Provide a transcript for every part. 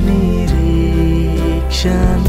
నిరీక్షణ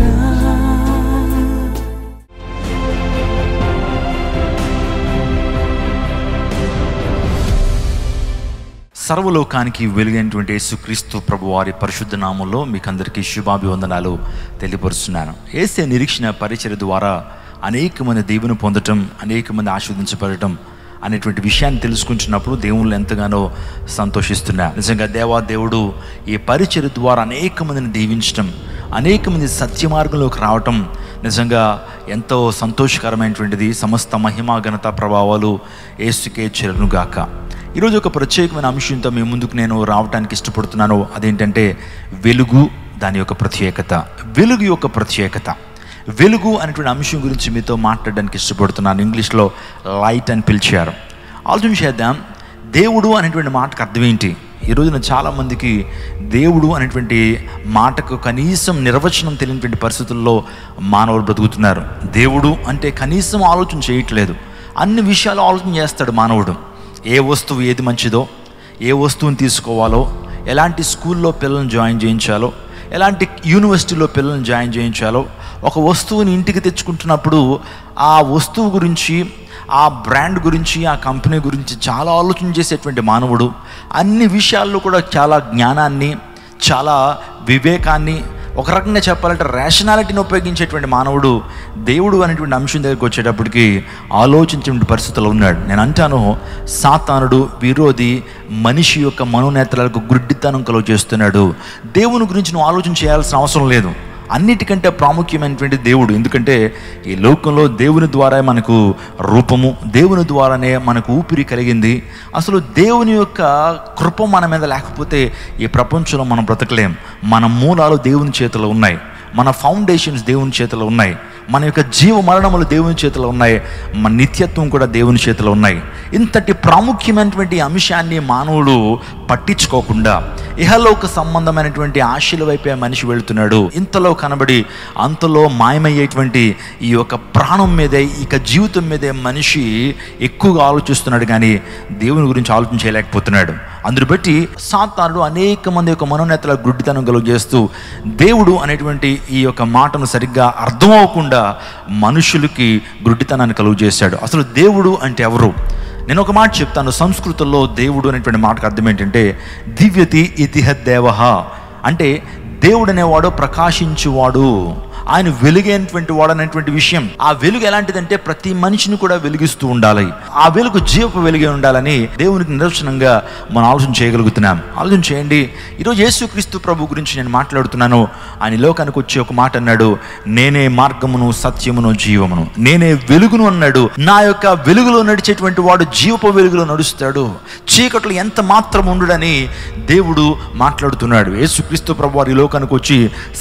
సర్వలోకానికి వెలుగైనటువంటి యేసుక్రీస్తు ప్రభు వారి పరిశుద్ధ నామంలో మీకు అందరికీ శుభాభివందనాలు తెలియపరుస్తున్నాను ఏసే నిరీక్షణ పరిచయ ద్వారా అనేక మంది దేవుని పొందటం అనేక మంది ఆస్వాదించబడటం అనేటువంటి విషయాన్ని తెలుసుకుంటున్నప్పుడు దేవుళ్ళు ఎంతగానో సంతోషిస్తున్నా నిజంగా దేవా దేవుడు ఈ పరిచయ ద్వారా అనేక మందిని దీవించటం అనేక మంది సత్య మార్గంలోకి రావటం నిజంగా ఎంతో సంతోషకరమైనటువంటిది సమస్త మహిమా ఘనత ప్రభావాలు ఏసుకే చెరునుగాక ఈరోజు ఒక ప్రత్యేకమైన అంశంతో మీ ముందుకు నేను రావడానికి ఇష్టపడుతున్నాను అదేంటంటే వెలుగు దాని యొక్క ప్రత్యేకత వెలుగు యొక్క ప్రత్యేకత వెలుగు అనేటువంటి అంశం గురించి మీతో మాట్లాడడానికి ఇష్టపడుతున్నాను ఇంగ్లీష్లో లైట్ అని పిలిచారు ఆలోచన చేద్దాం దేవుడు అనేటువంటి మాటకు అర్థం ఏంటి ఈ రోజున చాలామందికి దేవుడు అనేటువంటి మాటకు కనీసం నిర్వచనం తెలియనటువంటి పరిస్థితుల్లో మానవులు బ్రతుకుతున్నారు దేవుడు అంటే కనీసం ఆలోచన చేయట్లేదు అన్ని విషయాలు ఆలోచన చేస్తాడు మానవుడు ఏ వస్తువు ఏది మంచిదో ఏ వస్తువుని తీసుకోవాలో ఎలాంటి స్కూల్లో పిల్లల్ని జాయిన్ చేయించాలో ఎలాంటి యూనివర్సిటీలో పిల్లల్ని జాయిన్ చేయించాలో ఒక వస్తువుని ఇంటికి తెచ్చుకుంటున్నప్పుడు ఆ వస్తువు గురించి ఆ బ్రాండ్ గురించి ఆ కంపెనీ గురించి చాలా ఆలోచన చేసేటువంటి మానవుడు అన్ని విషయాల్లో కూడా చాలా జ్ఞానాన్ని చాలా వివేకాన్ని ఒక రకంగా చెప్పాలంటే రేషనాలిటీని ఉపయోగించేటువంటి మానవుడు దేవుడు అనేటువంటి అంశం దగ్గరికి వచ్చేటప్పటికి ఆలోచించేటువంటి పరిస్థితుల్లో ఉన్నాడు నేను అంటాను సాతానుడు విరోధి మనిషి యొక్క మనోనేతలకు గుడ్డితనం కలుగు చేస్తున్నాడు దేవుని గురించి నువ్వు ఆలోచన చేయాల్సిన అవసరం లేదు అన్నిటికంటే ప్రాముఖ్యమైనటువంటి దేవుడు ఎందుకంటే ఈ లోకంలో దేవుని ద్వారా మనకు రూపము దేవుని ద్వారానే మనకు ఊపిరి కలిగింది అసలు దేవుని యొక్క కృప మన మీద లేకపోతే ఈ ప్రపంచంలో మనం బ్రతకలేం మన మూలాలు దేవుని చేతిలో ఉన్నాయి మన ఫౌండేషన్స్ దేవుని చేతిలో ఉన్నాయి మన యొక్క జీవ మరణములు దేవుని చేతిలో ఉన్నాయి మన నిత్యత్వం కూడా దేవుని చేతిలో ఉన్నాయి ఇంతటి ప్రాముఖ్యమైనటువంటి అంశాన్ని మానవుడు పట్టించుకోకుండా ఇహలోక సంబంధమైనటువంటి ఆశల వైపే మనిషి వెళుతున్నాడు ఇంతలో కనబడి అంతలో మాయమయ్యేటువంటి ఈ యొక్క ప్రాణం మీదే ఇక జీవితం మీదే మనిషి ఎక్కువగా ఆలోచిస్తున్నాడు కానీ దేవుని గురించి ఆలోచన చేయలేకపోతున్నాడు అందును బట్టి సాతానుడు అనేక మంది యొక్క మనోనేతల గుడ్డితనం కలుగు చేస్తూ దేవుడు అనేటువంటి ఈ యొక్క మాటను సరిగ్గా అర్థం అవ్వకుండా మనుషులకి గుడ్డితనాన్ని కలుగు చేశాడు అసలు దేవుడు అంటే ఎవరు నేను ఒక మాట చెప్తాను సంస్కృతంలో దేవుడు అనేటువంటి మాటకు అర్థం ఏంటంటే దివ్యతి ఇతిహ దేవహ అంటే దేవుడు అనేవాడు ప్రకాశించువాడు ఆయన వెలుగైనటువంటి వాడు అనేటువంటి విషయం ఆ వెలుగు ఎలాంటిదంటే ప్రతి మనిషిని కూడా వెలిగిస్తూ ఉండాలి ఆ వెలుగు జీవపు వెలుగే ఉండాలని దేవునికి నిదర్శనంగా మనం ఆలోచన చేయగలుగుతున్నాం ఆలోచన చేయండి ఈరోజు యేసుక్రీస్తు ప్రభు గురించి నేను మాట్లాడుతున్నాను ఆయన ఈ లోకానికి వచ్చి ఒక మాట అన్నాడు నేనే మార్గమును సత్యమును జీవమును నేనే వెలుగును అన్నాడు నా యొక్క వెలుగులో నడిచేటువంటి వాడు జీవపు వెలుగులో నడుస్తాడు చీకట్లు ఎంత మాత్రం ఉండుడని దేవుడు మాట్లాడుతున్నాడు యేసుక్రీస్తు ప్రభు వారి లోకానికి వచ్చి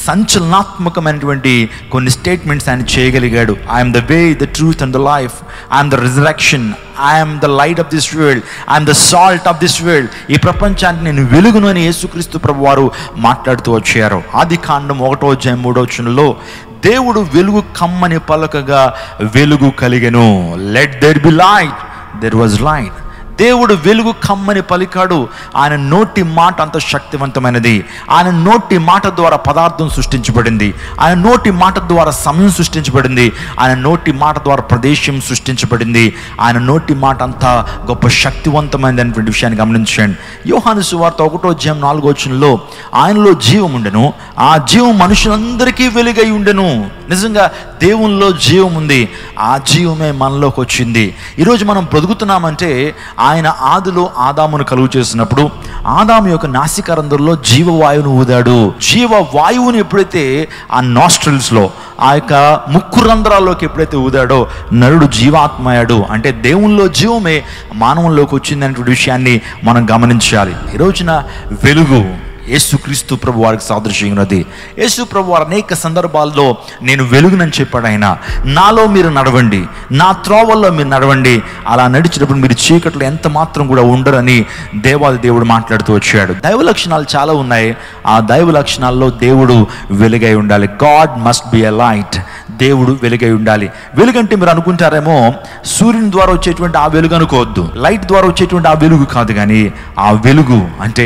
సంచలనాత్మకమైనటువంటి కొన్ని స్టేట్మెంట్స్ ఆయన చేయగలిగాడు I'm the way the truth and the life I'm the resurrection I'm the light of this world I'm the salt of this world ఈ ప్రపంచానికి నేను వెలుగును అని యేసుక్రీస్తు ప్రభు వారు మాట్లాడుతూ వచ్చారు ఆది కాండం ఒకటో అధ్యాయం మూడో వచనంలో దేవుడు వెలుగు కమ్మని పలకగా వెలుగు కలిగెను let there be light there was light దేవుడు వెలుగు కమ్మని పలికాడు ఆయన నోటి మాట అంత శక్తివంతమైనది ఆయన నోటి మాట ద్వారా పదార్థం సృష్టించబడింది ఆయన నోటి మాట ద్వారా సమయం సృష్టించబడింది ఆయన నోటి మాట ద్వారా ప్రదేశం సృష్టించబడింది ఆయన నోటి మాట అంతా గొప్ప శక్తివంతమైనది అనేటువంటి విషయాన్ని గమనించండి యోహాను సువార్త ఒకటో అధ్యాయం నాలుగో వచనంలో ఆయనలో జీవం ఉండెను ఆ జీవం మనుషులందరికీ వెలుగై ఉండెను నిజంగా దేవునిలో జీవం ఉంది ఆ జీవమే మనలోకి వచ్చింది ఈరోజు మనం బ్రతుకుతున్నామంటే ఆయన ఆదిలో ఆదామును కలుగు చేసినప్పుడు ఆదాము యొక్క నాసికారంధంలో జీవవాయువును ఊదాడు జీవ వాయువుని ఎప్పుడైతే ఆ నాస్ట్రిల్స్లో ఆ యొక్క ముక్కు రంధ్రాల్లోకి ఎప్పుడైతే ఊదాడో నరుడు జీవాత్మయాడు అంటే దేవునిలో జీవమే మానవంలోకి వచ్చిందనేటువంటి విషయాన్ని మనం గమనించాలి ఈ రోజున వెలుగు యేసుక్రీస్తు ప్రభు వారికి సాదృశ్యమైనది యేసు ప్రభు వారు అనేక సందర్భాల్లో నేను వెలుగునని చెప్పాడు ఆయన నాలో మీరు నడవండి నా త్రోవల్లో మీరు నడవండి అలా నడిచినప్పుడు మీరు చీకట్లో ఎంత మాత్రం కూడా ఉండరని దేవాది దేవుడు మాట్లాడుతూ వచ్చాడు దైవ లక్షణాలు చాలా ఉన్నాయి ఆ దైవ లక్షణాల్లో దేవుడు వెలుగై ఉండాలి God must be a light దేవుడు వెలుగై ఉండాలి వెలుగంటే మీరు అనుకుంటారేమో సూర్యుని ద్వారా వచ్చేటువంటి ఆ వెలుగు అనుకోవద్దు లైట్ ద్వారా వచ్చేటువంటి ఆ వెలుగు కాదు కానీ ఆ వెలుగు అంటే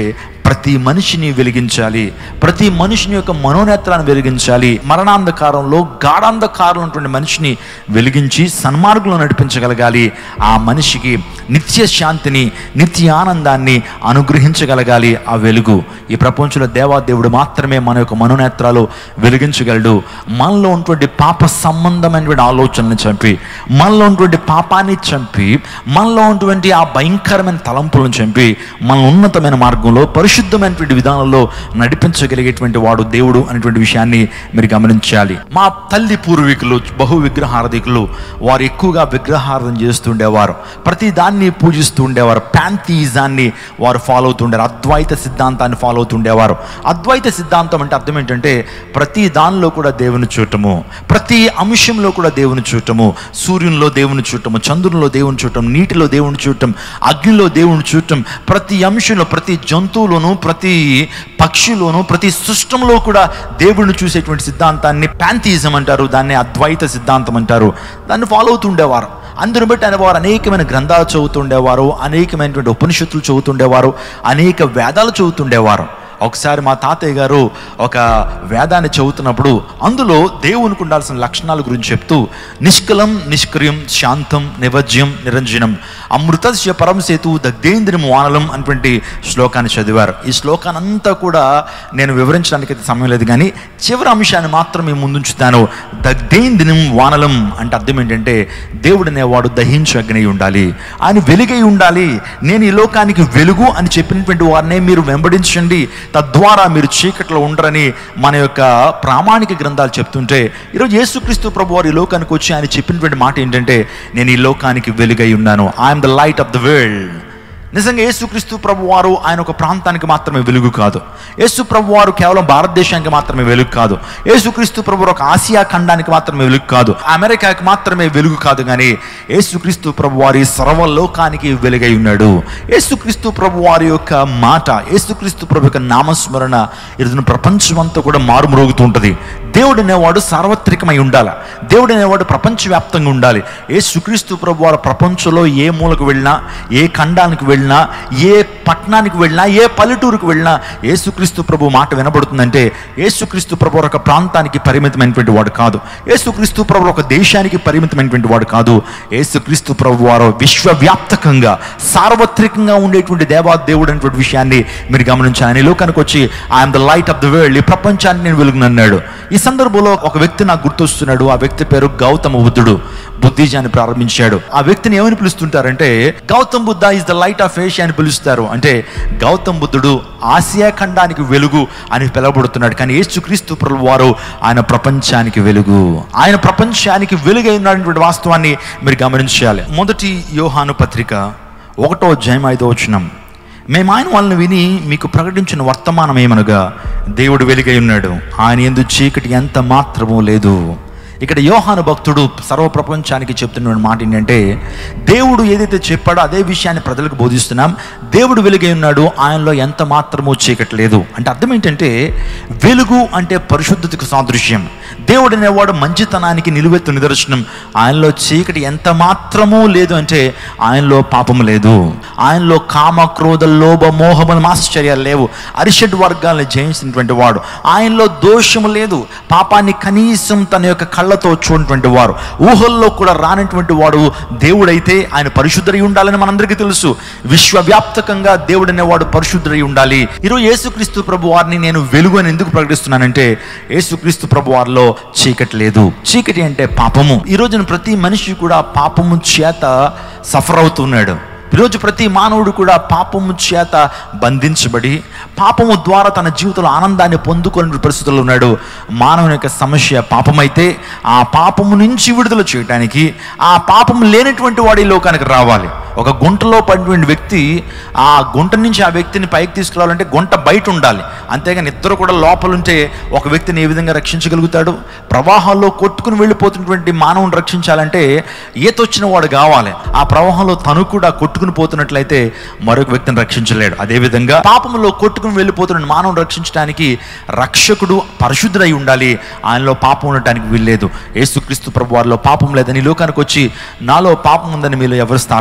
ప్రతి మనిషిని వెలిగించాలి ప్రతి మనిషిని యొక్క మనోనేత్రాన్ని వెలిగించాలి మరణాంధకారంలో గాఢాంధకారంలో ఉన్నటువంటి మనిషిని వెలిగించి సన్మార్గంలో నడిపించగలగాలి ఆ మనిషికి నిత్య శాంతిని నిత్య ఆనందాన్ని అనుగ్రహించగలగాలి ఆ వెలుగు ఈ ప్రపంచంలో దేవాదేవుడు మాత్రమే మన యొక్క మనోనేత్రాలు వెలిగించగలడు మనలో ఉన్నటువంటి పాప సంబంధమైనటువంటి ఆలోచనలను చంపి మనలో ఉన్నటువంటి పాపాన్ని చంపి మనలో ఉన్నటువంటి ఆ భయంకరమైన తలంపులను చంపి మన ఉన్నతమైన మార్గంలో పరిశుద్ధమైనటువంటి విధానంలో నడిపించగలిగేటువంటి వాడు దేవుడు అనేటువంటి విషయాన్ని మీరు గమనించాలి మా తల్లి పూర్వీకులు బహు విగ్రహారధికులు వారు ఎక్కువగా విగ్రహారాధన చేస్తుండేవారు ప్రతి దాన్ని పూజిస్తూ ఉండేవారు ప్యాంతీజాన్ని వారు ఫాలో అవుతుండేవారు అద్వైత సిద్ధాంతాన్ని ఫాలో అవుతుండేవారు అద్వైత సిద్ధాంతం అంటే అర్థం ఏంటంటే ప్రతి దానిలో కూడా దేవుని చూడటము ప్రతి అంశంలో కూడా దేవుని చూడటము సూర్యునిలో దేవుని చూడటము చంద్రునిలో దేవుని చూడటం నీటిలో దేవుని చూడటం అగ్నిలో దేవుని చూడటం ప్రతి అంశంలో ప్రతి జంతువులోను ప్రతి పక్షిలోను ప్రతి సృష్టంలో కూడా దేవుడిని చూసేటువంటి సిద్ధాంతాన్ని ప్యాంతీజం అంటారు దాన్ని అద్వైత సిద్ధాంతం అంటారు దాన్ని ఫాలో అవుతుండేవారు అందును బట్టి ఆయన వారు అనేకమైన గ్రంథాలు చదువుతుండేవారు అనేకమైనటువంటి ఉపనిషత్తులు చదువుతుండేవారు అనేక వేదాలు చదువుతుండేవారు ఒకసారి మా తాతయ్య గారు ఒక వేదాన్ని చదువుతున్నప్పుడు అందులో దేవునికి ఉండాల్సిన లక్షణాల గురించి చెప్తూ నిష్కలం నిష్క్రియం శాంతం నివజ్యం నిరంజనం అమృతస్య పరం సేతు దగ్ధేంద్రియం వానలం అటువంటి శ్లోకాన్ని చదివారు ఈ శ్లోకాన్ని అంతా కూడా నేను వివరించడానికి అయితే సమయం లేదు కానీ చివరి అంశాన్ని మాత్రం మేము ముందుంచుతాను దగ్ధేంద్రియం వానలం అంటే అర్థం ఏంటంటే దేవుడు అనేవాడు దహించు అగ్ని అయి ఉండాలి ఆయన వెలుగై ఉండాలి నేను ఈ లోకానికి వెలుగు అని చెప్పినటువంటి వారినే మీరు వెంబడించండి తద్వారా మీరు చీకట్లో ఉండరని మన యొక్క ప్రామాణిక గ్రంథాలు చెప్తుంటే ఈరోజు యేసుక్రీస్తు ప్రభు వారు ఈ లోకానికి వచ్చి ఆయన చెప్పినటువంటి మాట ఏంటంటే నేను ఈ లోకానికి వెలుగై ఉన్నాను I'm the light of the world నిజంగా యేసుక్రీస్తు ప్రభు వారు ఆయన ఒక ప్రాంతానికి మాత్రమే వెలుగు కాదు యేసు ప్రభు వారు కేవలం భారతదేశానికి మాత్రమే వెలుగు కాదు యేసుక్రీస్తు ప్రభు వారు ఒక ఆసియా ఖండానికి మాత్రమే వెలుగు కాదు అమెరికాకి మాత్రమే వెలుగు కాదు కానీ యేసుక్రీస్తు ప్రభు వారి సర్వలోకానికి వెలుగై ఉన్నాడు యేసుక్రీస్తు ప్రభు వారి యొక్క మాట యేసుక్రీస్తు ప్రభు యొక్క నామస్మరణ ఈరోజున ప్రపంచమంతా కూడా మారుమ్రోగుతుంటుంది దేవుడు అనేవాడు సార్వత్రికమై ఉండాలి దేవుడు అనేవాడు ప్రపంచవ్యాప్తంగా ఉండాలి ఏ సుక్రీస్తు ప్రభు వారు ప్రపంచంలో ఏ మూలకు వెళ్ళినా ఏ ఖండానికి వెళ్ళినా ఏ పట్టణానికి వెళ్ళినా ఏ పల్లెటూరుకు వెళ్ళినా ఏసుక్రీస్తు ప్రభు మాట వినబడుతుందంటే ఏసుక్రీస్తు ప్రభు ఒక ప్రాంతానికి పరిమితమైనటువంటి వాడు కాదు ఏసుక్రీస్తు ప్రభు ఒక దేశానికి పరిమితమైనటువంటి వాడు కాదు ఏసుక్రీస్తు ప్రభు వారు విశ్వవ్యాప్తకంగా సార్వత్రికంగా ఉండేటువంటి దేవా దేవుడు అనేటువంటి విషయాన్ని మీరు గమనించాలి ఆయన ఈ లోకానికి వచ్చి I'm the light of the world ఈ ప్రపంచాన్ని నేను వెలుగునన్నాడు ఈ సందర్భంలో ఒక వ్యక్తి నాకు గుర్తొస్తున్నాడు ఆ వ్యక్తి పేరు గౌతమ బుద్ధుడు బుద్ధిజాన్ని ప్రారంభించాడు ఆ వ్యక్తిని ఏమని పిలుస్తుంటారంటే Gautam Buddha is the light of Asia అని పిలుస్తారు అంటే గౌతమ్ బుద్ధుడు ఆసియా ఖండానికి వెలుగు అని పిలవబడుతున్నాడు కానీ యేసుక్రీస్తు ప్రభు వారు ఆయన ప్రపంచానికి వెలుగు ఆయన ప్రపంచానికి వెలుగై ఉన్నటువంటి వాస్తవాన్ని మీరు గమనించాలి మొదటి యోహాను పత్రిక ఒకటో అధ్యాయం ఐదో వచనం మేము ఆయన వాళ్ళని విని మీకు ప్రకటించిన వర్తమానం ఏమనగా దేవుడు వెలుగై ఉన్నాడు ఆయన ఎందు చీకటి ఎంత మాత్రమూ లేదు ఇక్కడ యోహాను భక్తుడు సర్వ ప్రపంచానికి చెప్తున్న మాట ఏంటంటే దేవుడు ఏదైతే చెప్పాడో అదే విషయాన్ని ప్రజలకు బోధిస్తున్నాం దేవుడు వెలుగై ఉన్నాడు ఆయనలో ఎంత మాత్రమూ చీకటి లేదు అంటే అర్థం ఏంటంటే వెలుగు అంటే పరిశుద్ధతకు సాదృశ్యం దేవుడు అనేవాడు మంచితనానికి నిలువెత్తు నిదర్శనం ఆయనలో చీకటి ఎంత మాత్రమూ లేదు అంటే ఆయనలో పాపము లేదు ఆయనలో కామ క్రోధ లోభ మోహములు మాశ్చర్యాలు లేవు అరిషడ్ వర్గాలను జయించినటువంటి వాడు ఆయనలో దోషము లేదు పాపాన్ని కనీసం తన యొక్క కళ్ళతో చూడటువంటి వారు ఊహల్లో కూడా రానటువంటి వాడు దేవుడైతే ఆయన పరిశుద్ధరై ఉండాలని మనందరికీ తెలుసు విశ్వవ్యాప్తకంగా దేవుడు అనేవాడు పరిశుద్ధరై ఉండాలి ఈరోజు యేసుక్రీస్తు ప్రభు వారిని నేను వెలుగు అని ఎందుకు ప్రకటిస్తున్నానంటే యేసుక్రీస్తు ప్రభు వారిలో చీకటి లేదు చీకటి అంటే పాపము ఈ రోజున ప్రతి మనిషి కూడా పాపము చేత సఫర్ అవుతున్నాడు ఈరోజు ప్రతి మానవుడు కూడా పాపము చేత బంధించబడి పాపము ద్వారా తన జీవితంలో ఆనందాన్ని పొందుకునే పరిస్థితుల్లో ఉన్నాడు మానవుని యొక్క సమస్య పాపమైతే ఆ పాపము నుంచి విడుదల చేయడానికి ఆ పాపం లేనటువంటి వాడు ఈ లోకానికి రావాలి ఒక గుంటలో పడినటువంటి వ్యక్తి ఆ గుంట నుంచి ఆ వ్యక్తిని పైకి తీసుకురావాలంటే గుంట బయట ఉండాలి అంతేగాని ఇద్దరు కూడా లోపల ఉంటే ఒక వ్యక్తిని ఏ విధంగా రక్షించగలుగుతాడు ప్రవాహాల్లో కొట్టుకుని వెళ్ళిపోతున్నటువంటి మానవుని రక్షించాలంటే ఈత వచ్చిన వాడు కావాలి ఆ ప్రవాహంలో తను కూడా కొట్టుకుని పోతున్నట్లయితే మరొక వ్యక్తిని రక్షించలేడు అదేవిధంగా పాపంలో కొట్టుకుని వెళ్ళిపోతున్న మానవుని రక్షించడానికి రక్షకుడు పరిశుద్ధుడై ఉండాలి ఆయనలో పాపం ఉండటానికి వీల్లేదు యేసుక్రీస్తు ప్రభు వారిలో పాపం లేదని ఈ లోకానికి వచ్చి నాలో పాపం ఉందని మీరు ఎవరు స్థాపించగలరు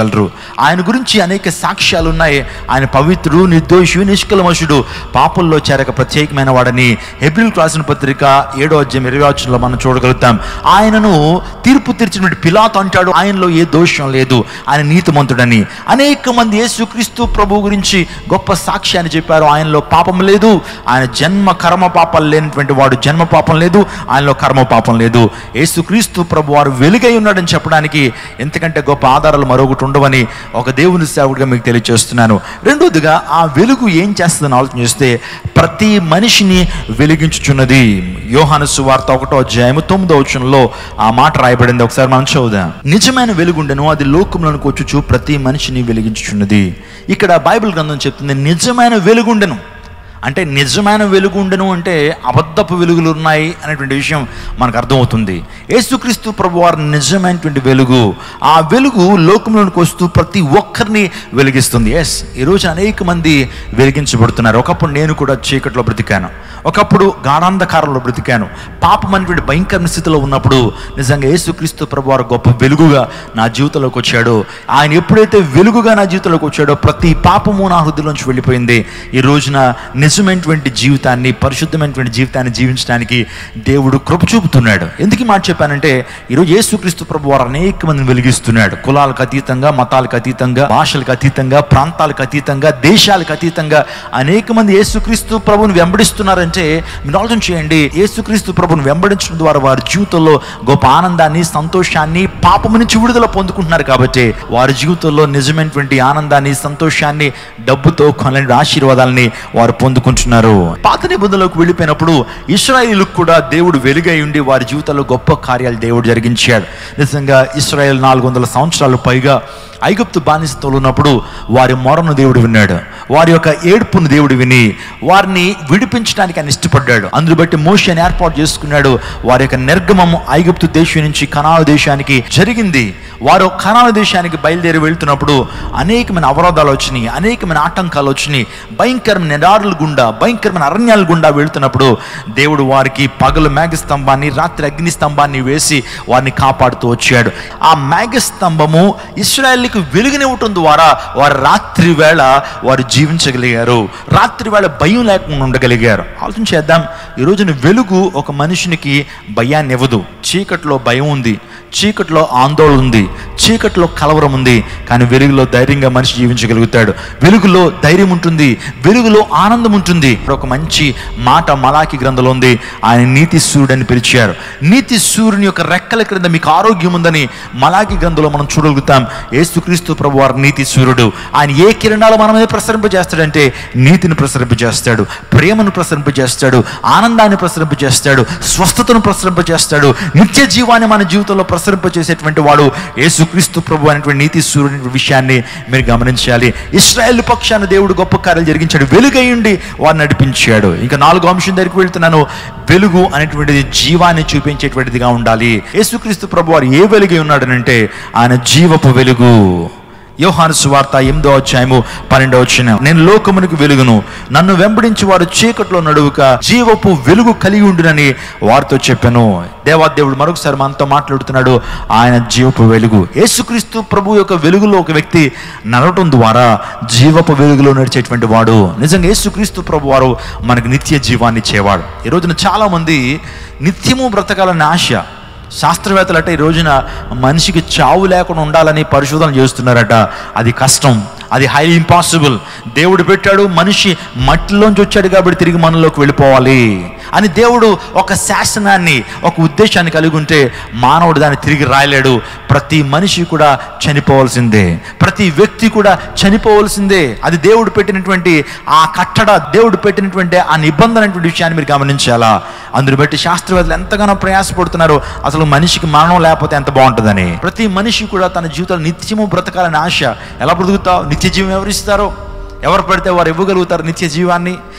వెలిగించగలరు ఆయన గురించి అనేక సాక్ష్యాలు ఉన్నాయి ఆయన పవిత్రుడు నిర్దోషి నిష్కలమషుడు పాపంలో చేరక ప్రత్యేకమైన వాడని ఏప్రిల్ రాసిన పత్రిక ఏడో అధ్యాయం ఇరవై వచ్చంలో మనం చూడగలుగుతాం ఆయనను తీర్పు తీర్చినటువంటి పిలాత్ అంటాడు ఆయనలో ఏ దోషం లేదు ఆయన నీతిమంతుడని అనేక మంది యేసుక్రీస్తు ప్రభు గురించి గొప్ప సాక్ష్యాన్ని చెప్పారు ఆయనలో పాపం లేదు ఆయన జన్మ కర్మ పాపాలు లేనటువంటి వాడు జన్మ పాపం లేదు ఆయనలో కర్మ పాపం లేదు యేసుక్రీస్తు ప్రభు వారు వెలుగై ఉన్నాడని చెప్పడానికి ఎంతకంటే గొప్ప ఆధారాలు మరొకటి ఉండవని ఒక దేవుని సేవకుడిగా మీకు తెలియజేస్తున్నాను రెండోదిగా ఆ వెలుగు ఏం చేస్తుందని ఆలోచన చేస్తే ప్రతి మనిషిని వెలిగించుచున్నది యోహాను సువార్త ఒకటో అధ్యాయము తొమ్మిదో వచనంలో ఆ మాట రాయబడింది ఒకసారి మనం చదువుదాం నిజమైన వెలుగుండెను అది లోకంలోనికి వచ్చుచు ప్రతి మనిషిని వెలిగించుచున్నది ఇక్కడ బైబిల్ గ్రంథం చెప్తుంది నిజమైన వెలుగుండెను అంటే నిజమైన వెలుగు ఉండను అంటే అబద్ధపు వెలుగులు ఉన్నాయి అనేటువంటి విషయం మనకు అర్థమవుతుంది యేసుక్రీస్తు ప్రభు వారి నిజమైనటువంటి వెలుగు ఆ వెలుగు లోకంలోనికి వస్తూ ప్రతి ఒక్కరిని వెలిగిస్తుంది ఎస్ ఈరోజు అనేక మంది వెలిగించబడుతున్నారు ఒకప్పుడు నేను కూడా చీకట్లో బ్రతికాను ఒకప్పుడు గాఢాంధకారంలో బ్రతికాను పాపం అనేటువంటి భయంకరమైన స్థితిలో ఉన్నప్పుడు నిజంగా యేసుక్రీస్తు ప్రభు వారు గొప్ప వెలుగుగా నా జీవితంలోకి వచ్చాడో ఆయన ఎప్పుడైతే వెలుగుగా నా జీవితంలోకి వచ్చాడో ప్రతి పాపము నా హృదయంలోంచి వెళ్ళిపోయింది ఈ రోజున నిజమైనటువంటి జీవితాన్ని పరిశుద్ధమైనటువంటి జీవితాన్ని జీవించడానికి దేవుడు కృప చూపుతున్నాడు ఎందుకు ఈ మాట చెప్పానంటే ఈరోజు యేసుక్రీస్తు ప్రభు వారు అనేక మందిని వెలిగిస్తున్నాడు కులాలకు అతీతంగా మతాలకు అతీతంగా భాషలకు అతీతంగా ప్రాంతాలకు అతీతంగా దేశాలకు అతీతంగా అనేక మంది యేసుక్రీస్తు ప్రభుని వెంబడిస్తున్నారంటే మీరు ఆలోచన చేయండి యేసుక్రీస్తు ప్రభుని వెంబడించడం ద్వారా వారి జీవితంలో గొప్ప ఆనందాన్ని సంతోషాన్ని పాపము నుంచి విడుదల పొందుకుంటున్నారు కాబట్టి వారి జీవితంలో నిజమైనటువంటి ఆనందాన్ని సంతోషాన్ని డబ్బుతో కొనలేని ఆశీర్వాదాలని వారు పొందుకుంటున్నారు పాత నిబంధనలోకి వెళ్ళిపోయినప్పుడు ఇస్రాయిలకు కూడా దేవుడు వెలుగై ఉండి వారి జీవితాల్లో గొప్ప కార్యాలు దేవుడు జరిగించాడు నిజంగా ఇస్రాయేల్ నాలుగు వందల సంవత్సరాలు పైగా ఐగుప్తు బానిసతలు ఉన్నప్పుడు వారి మొరను దేవుడు విన్నాడు వారి యొక్క ఏడుపును దేవుడు విని వారిని విడిపించడానికి ఆయన ఇష్టపడ్డాడు అందును బట్టి మోషని ఏర్పాటు చేసుకున్నాడు వారి యొక్క నిర్గమము ఐగుప్తు దేశం నుంచి కనాల దేశానికి జరిగింది వారు కనాల దేశానికి బయలుదేరి వెళ్తున్నప్పుడు అనేకమైన అవరోధాలు వచ్చినాయి అనేకమైన ఆటంకాలు వచ్చినాయి భయంకరమైన నిడారుల గుండా భయంకరమైన అరణ్యాల గుండా వెళ్తున్నప్పుడు దేవుడు వారికి పగలు మేఘస్తంభాన్ని రాత్రి అగ్ని స్తంభాన్ని వేసి వారిని కాపాడుతూ వచ్చాడు ఆ మేఘస్తంభము ఇస్రాయల్కి వెలుగునివ్వటం ద్వారా వారు రాత్రి వేళ వారు జీవించగలిగారు రాత్రి వేళ భయం లేకుండా ఉండగలిగారు ఆలోచన చేద్దాం ఈ రోజున వెలుగు ఒక మనుషునికి భయాన్ని ఇవ్వదు చీకట్లో భయం ఉంది చీకట్లో ఆందోళన ఉంది చీకట్లో కలవరం ఉంది కానీ వెలుగులో ధైర్యంగా మనిషి జీవించగలుగుతాడు వెలుగులో ధైర్యం ఉంటుంది వెలుగులో ఆనందం ఉంటుంది ఒక మంచి మాట మలాకి గ్రంథంలో ఉంది ఆయన నీతి సూర్యుడని పిలిచారు నీతి సూర్యుని యొక్క రెక్కల క్రింద మీకు ఆరోగ్యం ఉందని మలాకి గ్రంథంలో మనం చూడగలుగుతాం యేసుక్రీస్తు ప్రభు వారు నీతి సూర్యుడు ఆయన ఏ కిరణాలు మన మీద ప్రసరింపజేస్తాడంటే నీతిని ప్రసరింపజేస్తాడు ప్రేమను ప్రసరింపజేస్తాడు ఆనందాన్ని ప్రసరింపజేస్తాడు స్వస్థతను ప్రసరింపజేస్తాడు నిత్య జీవాన్ని మన జీవితంలో ప్రసరింపజేసేటువంటి వాడు యేసుక్రీస్తు ప్రభు అనేటువంటి నీతి సూర్యుని విషయాన్ని మీరు గమనించాలి ఇస్రాయేల్ పక్షాన దేవుడు గొప్ప కార్యాలు జరిగించాడు వెలుగయ్యుండి వారిని నడిపించాడు ఇంకా నాలుగో అంశం దగ్గరికి వెళ్తున్నాను వెలుగు అనేటువంటిది జీవాన్ని చూపించేటువంటిదిగా ఉండాలి యేసుక్రీస్తు ప్రభు వారు ఏ వెలుగై ఉన్నాడనంటే ఆయన జీవపు వెలుగు యోహాను సువార్త ఎనిమిదో అధ్యాయము పన్నెండో వచ్చిన నేను లోకమునికి వెలుగును నన్ను వెంబడించి వారు చీకట్లో నడువుక జీవపు వెలుగు కలిగి ఉండునని వారితో చెప్పాను దేవాదేవుడు మరొకసారి మనతో మాట్లాడుతున్నాడు ఆయన జీవపు వెలుగు యేసుక్రీస్తు ప్రభు యొక్క వెలుగులో ఒక వ్యక్తి నడవటం ద్వారా జీవపు వెలుగులో నడిచేటువంటి వాడు నిజంగా యేసుక్రీస్తు ప్రభు వారు మనకు నిత్య జీవాన్ని ఇచ్చేవాడు ఈ రోజున చాలామంది నిత్యము బ్రతకాలనే ఆశ శాస్త్రవేత్తలు అంటే ఈ రోజున మనిషికి చావు లేకుండా ఉండాలని పరిశోధన చేస్తున్నారట అది కష్టం అది హైలీ ఇంపాసిబుల్ దేవుడు పెట్టాడు మనిషి మట్టిలోంచి వచ్చాడు కాబట్టి తిరిగి మనలోకి వెళ్ళిపోవాలి అని దేవుడు ఒక శాసనాన్ని ఒక ఉద్దేశాన్ని కలిగి ఉంటే మానవుడు దాన్ని తిరిగి రాయలేడు ప్రతి మనిషి కూడా చనిపోవాల్సిందే ప్రతి వ్యక్తి కూడా చనిపోవలసిందే అది దేవుడు పెట్టినటువంటి ఆ కట్టడ దేవుడు పెట్టినటువంటి ఆ నిబంధన అనేటువంటి విషయాన్ని మీరు గమనించాలా అందుని బట్టి శాస్త్రవేత్తలు ఎంతగానో ప్రయాసపడుతున్నారు అసలు మనిషికి మరణం లేకపోతే ఎంత బాగుంటుందని ప్రతి మనిషి కూడా తన జీవితంలో నిత్యము బ్రతకాలని ఆశ ఎలా బ్రతుకుతావు నిత్య జీవం ఎవరిస్తారో ఎవరు పడితే వారు ఇవ్వగలుగుతారు నిత్య జీవాన్ని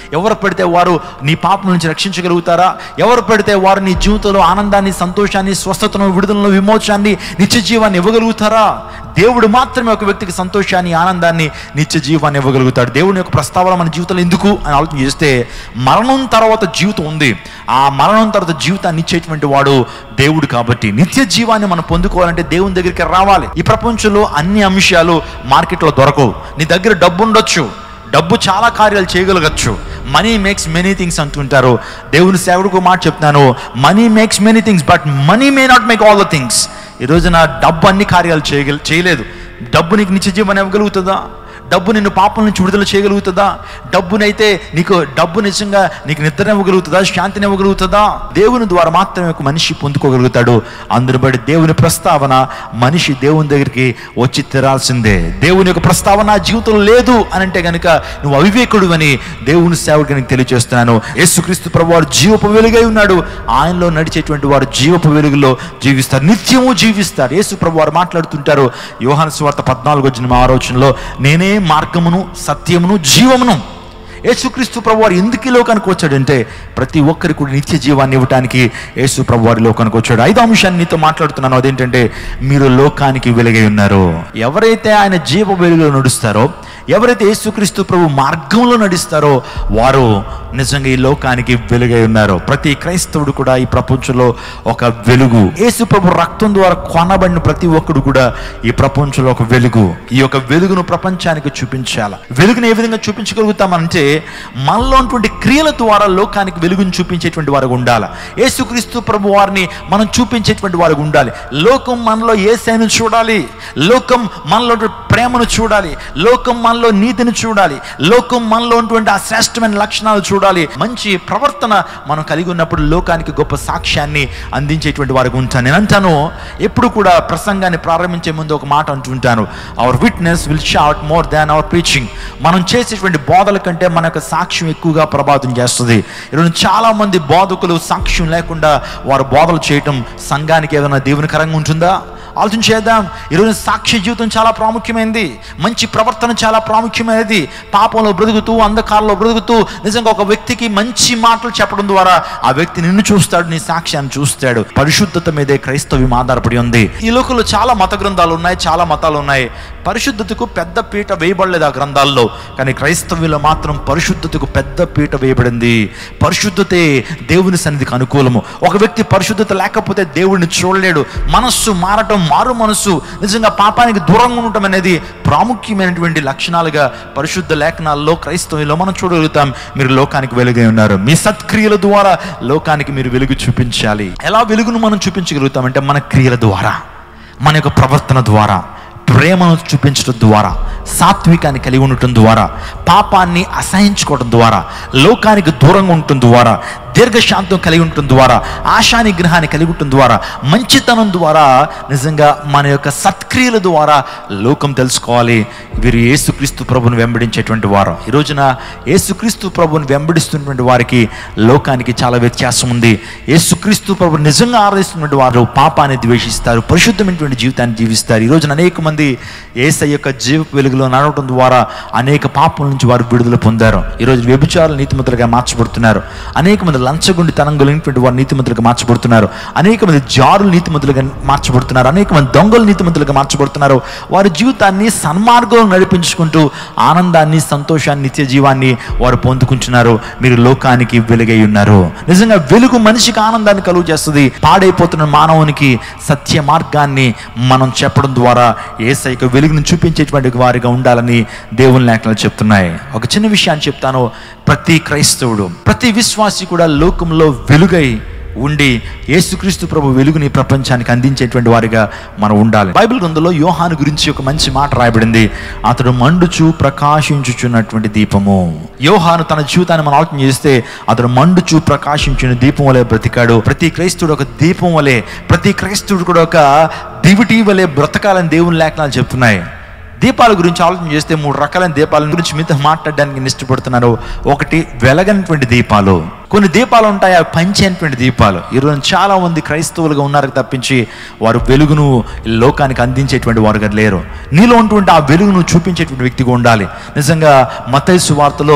ఎవరు పెడితే వారు నీ పాపం నుంచి రక్షించగలుగుతారా ఎవరు పెడితే వారు నీ జీవితంలో ఆనందాన్ని సంతోషాన్ని స్వస్థతను విడుదలను విమోచాన్ని నిత్య జీవాన్ని ఇవ్వగలుగుతారా దేవుడు మాత్రమే ఒక వ్యక్తికి సంతోషాన్ని ఆనందాన్ని నిత్య జీవాన్ని ఇవ్వగలుగుతాడు దేవుని యొక్క ప్రస్తావన మన జీవితంలో ఎందుకు అని ఆలోచన చేస్తే మరణం తర్వాత జీవితం ఉంది ఆ మరణం తర్వాత జీవితాన్ని ఇచ్చేటువంటి వాడు దేవుడు కాబట్టి నిత్య జీవాన్ని మనం పొందుకోవాలంటే దేవుని దగ్గరికి రావాలి ఈ ప్రపంచంలో అన్ని అంశాలు మార్కెట్లో దొరకవు నీ దగ్గర డబ్బు ఉండొచ్చు డబ్బు చాలా కార్యాలు చేయగలగచ్చు మనీ మేక్స్ మెనీ థింగ్స్ అంటుంటారు దేవుని సేవకుడికి మాట చెప్తాను money makes many things but money may not make all the things ఈ రోజున డబ్బు అన్ని కార్యాలు చేయగల చేయలేదు డబ్బు నీకు నిత్య జీవనం ఇవ్వగలుగుతుందా డబ్బు నిన్ను పాపం నుంచి విడుదల చేయగలుగుతుందా డబ్బునైతే నీకు డబ్బు నిజంగా నీకు నిద్ర ఇవ్వగలుగుతుందా శాంతిని ఇవ్వగలుగుతుందా దేవుని ద్వారా మాత్రమే ఒక మనిషి పొందుకోగలుగుతాడు అందుని బట్టి దేవుని ప్రస్తావన మనిషి దేవుని దగ్గరికి వచ్చి తీరాల్సిందే దేవుని యొక్క ప్రస్తావన నా జీవితంలో లేదు అని అంటే కనుక నువ్వు అవివేకుడు అని దేవుని సేవకుడికి నేను తెలియజేస్తున్నాను యేసుక్రీస్తు ప్రభు వారు జీవపు వెలుగై ఉన్నాడు ఆయనలో నడిచేటువంటి వారు జీవపు వెలుగులో జీవిస్తారు నిత్యము జీవిస్తారు యేసు ప్రభు వారు మాట్లాడుతుంటారు యోహాను స్వార్థ పద్నాలుగు వచ్చిన ఆలోచనలో నేనే మార్గమును సత్యమును జీవమును యేసుక్రీస్తు ప్రభు వారు ఎందుకు ఈ లోకానికి వచ్చాడంటే ప్రతి ఒక్కరికి కూడా నిత్య జీవాన్ని ఇవ్వడానికి యేసు ప్రభు వారి లోకానికి వచ్చాడు ఐదో అంశాన్ని నీతో మాట్లాడుతున్నాను అదేంటంటే మీరు లోకానికి వెలుగై ఉన్నారు ఎవరైతే ఆయన జీవ వెలుగులో నడుస్తారో ఎవరైతే యేసుక్రీస్తు ప్రభు మార్గంలో నడుస్తారో వారు నిజంగా ఈ లోకానికి వెలుగై ఉన్నారు ప్రతి క్రైస్తవుడు కూడా ఈ ప్రపంచంలో ఒక వెలుగు యేసు ప్రభు రక్తం ద్వారా కొనబడిన ప్రతి ఒక్కడు కూడా ఈ ప్రపంచంలో ఒక వెలుగు ఈ యొక్క వెలుగును ప్రపంచానికి చూపించాల వెలుగును ఏ విధంగా చూపించగలుగుతామంటే మనలో ఉన్నటువంటి క్రియల ద్వారా లోకానికి వెలుగును చూపించేటువంటి వారు ఉండాలి యేసుక్రీస్తు ప్రభు వారిని మనం చూపించేటువంటి వారు ఉండాలి లోకం మనలో ఏసైను చూడాలి లోకం మనలో ఉన్నటువంటి ప్రేమను చూడాలి లోకం మనలో నీతిని చూడాలి లోకం మనలో ఉన్నటువంటి ఆ శ్రేష్టమైన లక్షణాలు చూడాలి మంచి ప్రవర్తన మనం కలిగి ఉన్నప్పుడు లోకానికి గొప్ప సాక్ష్యాన్ని అందించేటువంటి వారికి ఉంటాను నేను అంటాను ఎప్పుడు కూడా ప్రసంగాన్ని ప్రారంభించే ముందు ఒక మాట అంటుంటాను our witness will shout more than our preaching మనం చేసేటువంటి బోధల కంటే మన యొక్క సాక్ష్యం ఎక్కువగా ప్రభావితం చేస్తుంది ఈరోజు చాలా మంది బోధకులు సాక్ష్యం లేకుండా వారు బోధలు చేయటం సంఘానికి ఏదైనా దేవునికరంగా ఉంటుందా ఆలోచన చేద్దాం ఈరోజు సాక్ష్య జీవితం చాలా ప్రాముఖ్యమైనది మంచి ప్రవర్తన చాలా ప్రాముఖ్యమైనది పాపంలో బ్రతుకుతూ అంధకారంలో బ్రతుకుతూ నిజంగా ఒక వ్యక్తికి మంచి మాటలు చెప్పడం ద్వారా ఆ వ్యక్తి నిన్ను చూస్తాడు నీ సాక్ష్యాన్ని చూస్తాడు పరిశుద్ధత మీదే క్రైస్తవ్యం ఆధారపడి ఉంది ఈ లోకంలో చాలా మత గ్రంథాలు ఉన్నాయి చాలా మతాలు ఉన్నాయి పరిశుద్ధతకు పెద్ద పీట వేయబడలేదు ఆ గ్రంథాల్లో కానీ క్రైస్తవ్యంలో మాత్రం పరిశుద్ధతకు పెద్ద పీట వేయబడింది పరిశుద్ధతే దేవుని సన్నిధికి అనుకూలము ఒక వ్యక్తి పరిశుద్ధత లేకపోతే దేవుడిని చూడలేడు మనస్సు మారటం మారు మనస్సు నిజంగా పాపానికి దూరంగా ఉండటం అనేది ప్రాముఖ్యమైనటువంటి లక్షణాలుగా పరిశుద్ధ లేఖనాల్లో క్రైస్తవంలో మనం చూడగలుగుతాం మీరు లోకానికి వెలుగై ఉన్నారు మీ సత్క్రియల ద్వారా లోకానికి మీరు వెలుగు చూపించాలి ఎలా వెలుగును మనం చూపించగలుగుతామంటే మన క్రియల ద్వారా మన యొక్క ప్రవర్తన ద్వారా ప్రేమను చూపించడం ద్వారా సాత్వికాన్ని కలిగి ఉండటం ద్వారా పాపాన్ని అసహించుకోవడం ద్వారా లోకానికి దూరంగా ఉండటం ద్వారా దీర్ఘశాంతం కలిగి ఉండటం ద్వారా ఆశా నిగ్రహాన్ని కలిగి ఉండటం ద్వారా మంచితనం ద్వారా నిజంగా మన యొక్క సత్క్రియల ద్వారా లోకం తెలుసుకోవాలి వీరు యేసుక్రీస్తు ప్రభుని వెంబడించేటువంటి వారు ఈ రోజున యేసుక్రీస్తు ప్రభుని వెంబడిస్తున్నటువంటి వారికి లోకానికి చాలా వ్యత్యాసం ఉంది యేసుక్రీస్తు ప్రభు నిజంగా ఆరాధిస్తున్నటువంటి వారు పాపాన్ని ద్వేషిస్తారు పరిశుద్ధమైనటువంటి జీవితాన్ని జీవిస్తారు ఈ రోజున అనేక మంది ఏసై యొక్క జీవ వెలుగులో నడవడం ద్వారా అనేక పాపం నుంచి వారు విడుదల పొందారు ఈరోజు వ్యభిచారులు నీతిమంతులుగా మార్చబడుతున్నారు అనేక మంది లంచగొండితనం కలిగినటువంటి వారు నీతిమంతులుగా మార్చబడుతున్నారు అనేక మంది జారులు నీతిమంతులుగా మార్చబడుతున్నారు అనేక మంది దొంగలు నీతిమంతులుగా మార్చబడుతున్నారు వారి జీవితాన్ని సన్మార్గంలో నడిపించుకుంటూ ఆనందాన్ని సంతోషాన్ని నిత్య జీవాన్ని వారు పొందుకుంటున్నారు మీరు లోకానికి వెలుగై ఉన్నారు నిజంగా వెలుగు మనిషికి ఆనందాన్ని కలుగు చేస్తుంది పాడైపోతున్న మానవునికి సత్య మార్గాన్ని మనం చెప్పడం ద్వారా ఏసైక వెలుగును చూపించేటువంటి వారిగా ఉండాలని దేవుని లేఖలు చెప్తున్నాయి ఒక చిన్న విషయాన్ని చెప్తాను ప్రతి క్రైస్తవుడు ప్రతి విశ్వాసి కూడా లోకంలో వెలుగై ఉండి యేసుక్రీస్తు ప్రభు వెలుగుని ప్రపంచానికి అందించేటువంటి వారిగా మనం ఉండాలి బైబిల్ గ్రంథంలో యోహాను గురించి ఒక మంచి మాట రాయబడింది అతడు మండుచు ప్రకాశించుచున్నటువంటి దీపము యోహాను తన జీవితాన్ని మనం ఆలోచన చేస్తే అతడు మండుచు ప్రకాశించిన దీపం వలె బ్రతికాడు ప్రతి క్రైస్తవుడు ఒక దీపం వలె ప్రతి క్రైస్తవుడు కూడా ఒక దివిటి వలె బ్రతకాలని దేవుని లేఖనాలు చెప్తున్నాయి దీపాల గురించి ఆలోచన చేస్తే మూడు రకాలైన దీపాల గురించి మీతో మాట్లాడడానికి నేను ఇష్టపడుతున్నాను ఒకటి వెలగనటువంటి దీపాలు కొన్ని దీపాలు ఉంటాయి అవి పంచేటువంటి దీపాలు ఈరోజు చాలా మంది క్రైస్తవులుగా ఉన్నారు తప్పించి వారు వెలుగును ఈ లోకానికి అందించేటువంటి వారుగా లేరు నీలో ఉన్నటువంటి ఆ వెలుగును చూపించేటువంటి వ్యక్తిగా ఉండాలి నిజంగా మతైసు వార్తలో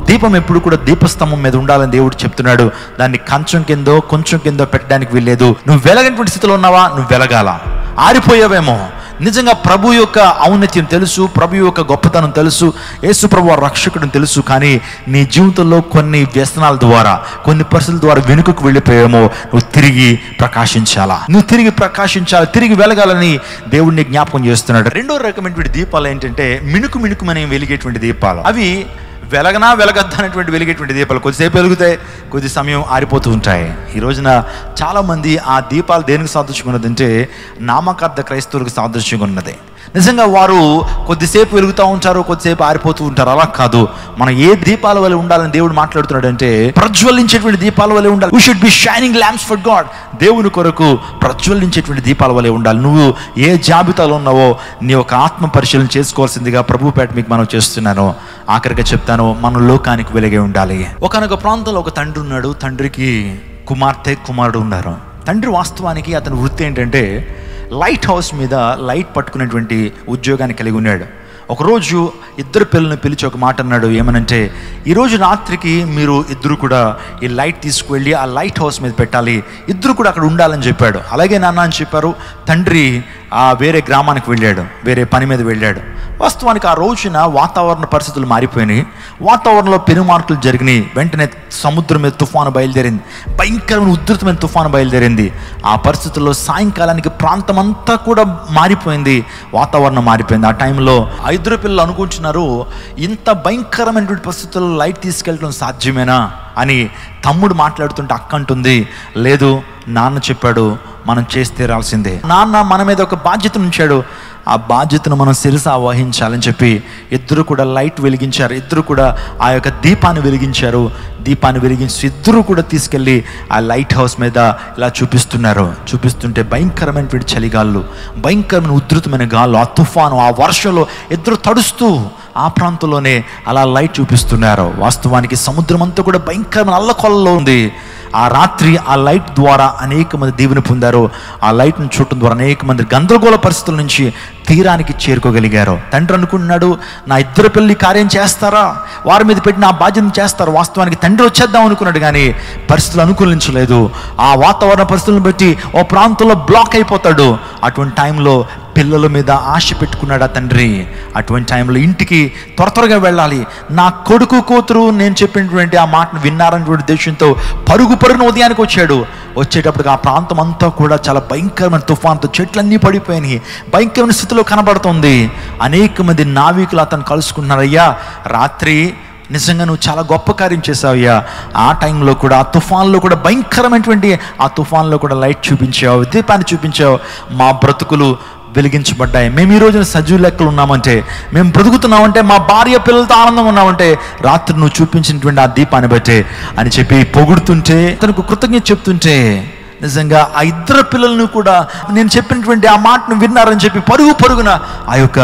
దీపం ఎప్పుడు కూడా దీపస్తంభం మీద ఉండాలని దేవుడు చెప్తున్నాడు దాన్ని కంచం కిందో కొంచెం కిందో పెట్టడానికి వీల్లేదు నువ్వు వెలగనటువంటి స్థితిలో ఉన్నావా నువ్వు వెలగాల ఆరిపోయావేమో నిజంగా ప్రభు యొక్క ఔన్నత్యం తెలుసు ప్రభు యొక్క గొప్పతనం తెలుసు యేసు ప్రభు వారి రక్షకుడిని తెలుసు కానీ నీ జీవితంలో కొన్ని వ్యసనాల ద్వారా కొన్ని పరిస్థితుల ద్వారా వెనుకకు వెళ్ళిపోయామో నువ్వు తిరిగి ప్రకాశించాలా నువ్వు తిరిగి ప్రకాశించాలి తిరిగి వెలగాలని దేవుడిని జ్ఞాపకం చేస్తున్నాడు రెండో రకమైనటువంటి దీపాలు ఏంటంటే మిణుకు మిణుకుమని వెలిగేటువంటి దీపాలు అవి వెలగనా వెలగద్దా అనేటువంటి వెలిగేటువంటి దీపాలు కొద్దిసేపు వెలుగుతాయి కొద్ది సమయం ఆరిపోతూ ఉంటాయి ఈ రోజున చాలామంది ఆ దీపాలు దేనికి సాదృశ్యంగా నామకార్థ క్రైస్తవులకు సాదృశ్యంగా ఉన్నది నిజంగా వారు కొద్దిసేపు వెలుగుతూ ఉంటారు కొద్దిసేపు ఆరిపోతూ ఉంటారు అలా కాదు మనం ఏ దీపాల వల్ల ఉండాలని దేవుడు మాట్లాడుతున్నాడు అంటే ప్రజ్వలించేటువంటి దీపాల వల్లే ఉండాలి we should be shining lamps for God దేవుని కొరకు ప్రజ్వలించేటువంటి దీపాల వల్లే ఉండాలి నువ్వు ఏ జాబితాలో ఉన్నావో నీ యొక్క ఆత్మ పరిశీలన చేసుకోవాల్సిందిగా ప్రభు పేట మీకు మనం చేస్తున్నాను ఆఖరిగా చెప్తాను మనం లోకానికి వెలిగే ఉండాలి ఒకనొక ప్రాంతంలో ఒక తండ్రి ఉన్నాడు తండ్రికి కుమార్తె కుమారుడు ఉన్నారు తండ్రి వాస్తవానికి అతని వృత్తి ఏంటంటే లైట్ హౌస్ మీద లైట్ పట్టుకునేటువంటి ఉద్యోగాన్ని కలిగి ఉన్నాడు ఒకరోజు ఇద్దరు పిల్లల్ని పిలిచి ఒక మాట అన్నాడు ఏమనంటే ఈరోజు రాత్రికి మీరు ఇద్దరు కూడా ఈ లైట్ తీసుకువెళ్ళి ఆ లైట్ హౌస్ మీద పెట్టాలి ఇద్దరు కూడా అక్కడ ఉండాలని చెప్పాడు అలాగే నాన్న అని చెప్పారు తండ్రి ఆ వేరే గ్రామానికి వెళ్ళాడు వేరే పని మీద వెళ్ళాడు వాస్తవానికి ఆ రోజున వాతావరణ పరిస్థితులు మారిపోయినాయి వాతావరణంలో పెనుమార్పులు జరిగినాయి వెంటనే సముద్రం మీద తుఫాను బయలుదేరింది భయంకరమైన ఉధృతమైన తుఫాను బయలుదేరింది ఆ పరిస్థితుల్లో సాయంకాలానికి ప్రాంతం అంతా కూడా మారిపోయింది వాతావరణం మారిపోయింది ఆ టైంలో ఆ ఇద్దరు పిల్లలు అనుకుంటున్నారు ఇంత భయంకరమైనటువంటి పరిస్థితుల్లో లైట్ తీసుకెళ్ళడం సాధ్యమేనా అని తమ్ముడు మాట్లాడుతుంటే అక్క అంటుంది లేదు నాన్న చెప్పాడు మనం చేసి తీరాల్సిందే నాన్న మన మీద ఒక బాధ్యత ఉంచాడు ఆ బాధ్యతను మనం శిరస వహించాలని చెప్పి ఇద్దరు కూడా లైట్ వెలిగించారు ఇద్దరు కూడా ఆ యొక్క దీపాన్ని వెలిగించారు దీపాన్ని వెలిగించి ఇద్దరు కూడా తీసుకెళ్ళి ఆ లైట్ హౌస్ మీద ఇలా చూపిస్తున్నారు చూపిస్తుంటే భయంకరమైనటువంటి చలిగాళ్ళు భయంకరమైన ఉధృతమైన గాళ్ళు ఆ తుఫాను ఆ వర్షంలో ఇద్దరు తడుస్తూ ఆ ప్రాంతంలోనే అలా లైట్ చూపిస్తున్నారు వాస్తవానికి సముద్రం అంతా కూడా భయంకరమైన అల్లకొల్లలో ఉంది ఆ రాత్రి ఆ లైట్ ద్వారా అనేక మంది దీవెని పొందారు ఆ లైట్ను చూడటం ద్వారా అనేక మంది గందరగోళ పరిస్థితుల నుంచి తీరానికి చేరుకోగలిగారు తండ్రి అనుకున్నాడు నా ఇద్దరు పిల్లలు ఈ కార్యం చేస్తారా వారి మీద పెట్టిన ఆ బాధ్యత చేస్తారు వాస్తవానికి తండ్రి వచ్చేద్దాం అనుకున్నాడు కానీ పరిస్థితులు అనుకూలించలేదు ఆ వాతావరణ పరిస్థితులను బట్టి ఓ ప్రాంతంలో బ్లాక్ అయిపోతాడు అటువంటి టైంలో పిల్లల మీద ఆశ పెట్టుకున్నాడు ఆ తండ్రి అటువంటి టైంలో ఇంటికి త్వర త్వరగా వెళ్ళాలి నా కొడుకు కూతురు నేను చెప్పినటువంటి ఆ మాటను విన్నారనేటువంటి ఉద్దేశంతో పరుగు పరుగున ఉదయానికి వచ్చాడు వచ్చేటప్పటికి ఆ ప్రాంతం అంతా కూడా చాలా భయంకరమైన తుఫాన్తో చెట్లన్నీ పడిపోయినాయి భయంకరమైన స్థితిలో కనబడుతుంది అనేక మంది నావికులు అతను కలుసుకున్నారయ్యా రాత్రి నిజంగా నువ్వు చాలా గొప్ప కార్యం చేసావయ్యా ఆ టైంలో కూడా ఆ తుఫాన్లో కూడా భయంకరమైనటువంటి ఆ తుఫాన్లో కూడా లైట్ చూపించావు దీపాన్ని చూపించావు మా బ్రతుకులు వెలిగించబడ్డాయి మేము ఈ రోజున సజీవ లెక్కలు ఉన్నామంటే మేము బ్రతుకుతున్నామంటే మా భార్య పిల్లలతో ఆనందంగా ఉన్నామంటే రాత్రి నువ్వు చూపించినటువంటి ఆ దీపాన్ని బట్టే అని చెప్పి పొగుడుతుంటే తనకు కృతజ్ఞత చెప్తుంటే నిజంగా ఆ ఇద్దరు పిల్లలను కూడా నేను చెప్పినటువంటి ఆ మాటను విన్నారని చెప్పి పరుగు పరుగున ఆ యొక్క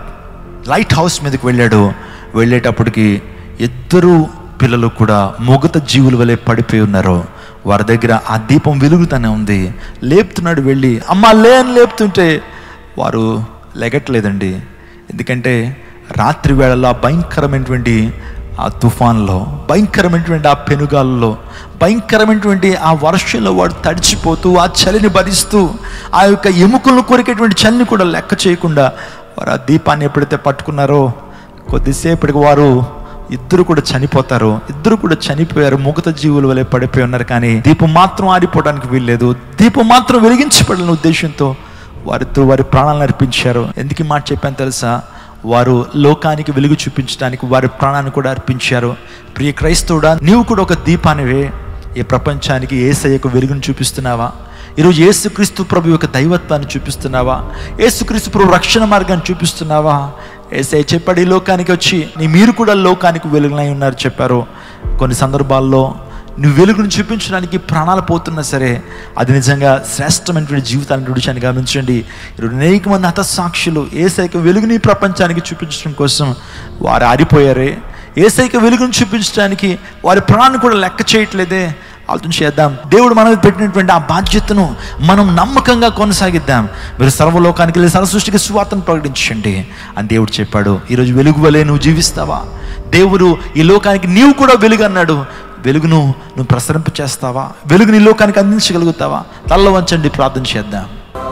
లైట్ హౌస్ మీదకి వెళ్ళాడు వెళ్ళేటప్పటికి ఇద్దరు పిల్లలు కూడా మొగత జీవుల వలె పడిపోయి ఉన్నారు వారి దగ్గర ఆ దీపం వెలుగుతూనే ఉంది లేపుతున్నాడు వెళ్ళి అమ్మ లే అని లేపుతుంటే వారు లెగట్లేదండి ఎందుకంటే రాత్రి వేళల్లో ఆ భయంకరమైనటువంటి ఆ తుఫాన్లో భయంకరమైనటువంటి ఆ పెనుగాల్లో భయంకరమైనటువంటి ఆ వర్షంలో వాడు తడిచిపోతూ ఆ చలిని భరిస్తూ ఆ యొక్క ఎముకలను కొరికేటువంటి చలిని కూడా లెక్క చేయకుండా వారు ఆ దీపాన్ని ఎప్పుడైతే పట్టుకున్నారో కొద్దిసేపటికి వారు ఇద్దరు కూడా చనిపోతారు ఇద్దరు కూడా చనిపోయారు ముగత జీవుల వలె పడిపోయి ఉన్నారు కానీ దీపం మాత్రం ఆరిపోవడానికి వీల్లేదు దీపం మాత్రం వెలిగించబడిన ఉద్దేశంతో వారితో వారి ప్రాణాలను అర్పించారు ఎందుకు ఈ మాట చెప్పాను తెలుసా వారు లోకానికి వెలుగు చూపించడానికి వారి ప్రాణాన్ని కూడా అర్పించారు ప్రియ క్రైస్తవుడా నీవు కూడా ఒక దీపానివే ఈ ప్రపంచానికి ఏసయ్యకు వెలుగును చూపిస్తున్నావా ఈరోజు యేసుక్రీస్తు ప్రభు యొక్క దైవత్వాన్ని చూపిస్తున్నావా యేసుక్రీస్తు ప్రభు రక్షణ మార్గాన్ని చూపిస్తున్నావా ఏసై చెప్పాడు ఈ లోకానికి వచ్చి నీ మీరు కూడా లోకానికి వెలుగునై ఉన్నారు చెప్పారు కొన్ని సందర్భాల్లో నువ్వు వెలుగును చూపించడానికి ప్రాణాలు పోతున్నా సరే అది నిజంగా శ్రేష్టమైనటువంటి జీవితాన్ని విడిచాన్ని గమనించండి ఈరోజు అనేక మంది హతసాక్షులు ఏసైక వెలుగుని ఈ ప్రపంచానికి చూపించడం కోసం వారు ఆరిపోయారే ఏసైక వెలుగును చూపించడానికి వారి ప్రాణాన్ని కూడా లెక్క చేయట్లేదే ఆలోచన చేద్దాం దేవుడు మన మీద పెట్టినటువంటి ఆ బాధ్యతను మనం నమ్మకంగా కొనసాగిద్దాం మీరు సర్వలోకానికి వెళ్ళి సర్వసృష్టికి సువార్తను ప్రకటించండి అని దేవుడు చెప్పాడు ఈరోజు వెలుగు వలె నువ్వు జీవిస్తావా దేవుడు ఈ లోకానికి నీవు కూడా వెలుగు అన్నాడు వెలుగును నువ్వు ప్రసరింప చేస్తావా వెలుగుని ఈ లోకానికి అందించగలుగుతావా తల్ల వంచండి ప్రార్థన చేద్దాం